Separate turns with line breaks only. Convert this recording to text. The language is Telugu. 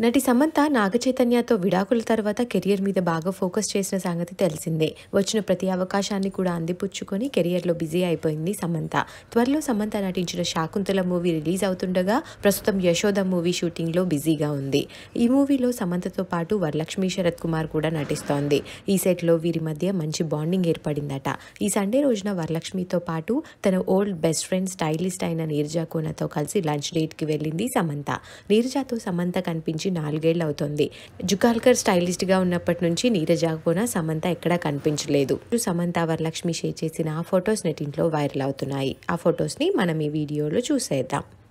నటి సమంత నాగ చైతన్యతో విడాకుల తర్వాత కెరియర్ మీద బాగా ఫోకస్ చేసిన సంగతి తెలిసిందే వచ్చిన ప్రతి అవకాశాన్ని కూడా అందిపుచ్చుకొని కెరియర్లో బిజీ అయిపోయింది సమంత త్వరలో సమంత నటించిన శాకుంతల మూవీ రిలీజ్ అవుతుండగా ప్రస్తుతం యశోద మూవీ షూటింగ్లో బిజీగా ఉంది ఈ మూవీలో సమంతతో పాటు వరలక్ష్మి శరత్ కుమార్ కూడా నటిస్తోంది ఈ సెట్లో వీరి మధ్య మంచి బాండింగ్ ఏర్పడిందట ఈ సండే రోజున వరలక్ష్మితో పాటు తన ఓల్డ్ బెస్ట్ ఫ్రెండ్ స్టైలిస్ట్ అయిన నీరజా కోనతో కలిసి లంచ్ డేట్కి వెళ్ళింది సమంత నీరజాతో సమంత కనిపించి నాలుగేళ్లు అవుతోంది జుకాల్కర్ స్టైలిస్ట్గా ఉన్నప్పటి నుంచి నీరజా కోన సమంత ఎక్కడా కనిపించలేదు సమంత వరలక్ష్మి షేర్ చేసిన ఆ ఫొటోస్ నెటింట్లో వైరల్ అవుతున్నాయి ఆ ఫొటోస్ని మనం ఈ వీడియోలో చూసేద్దాం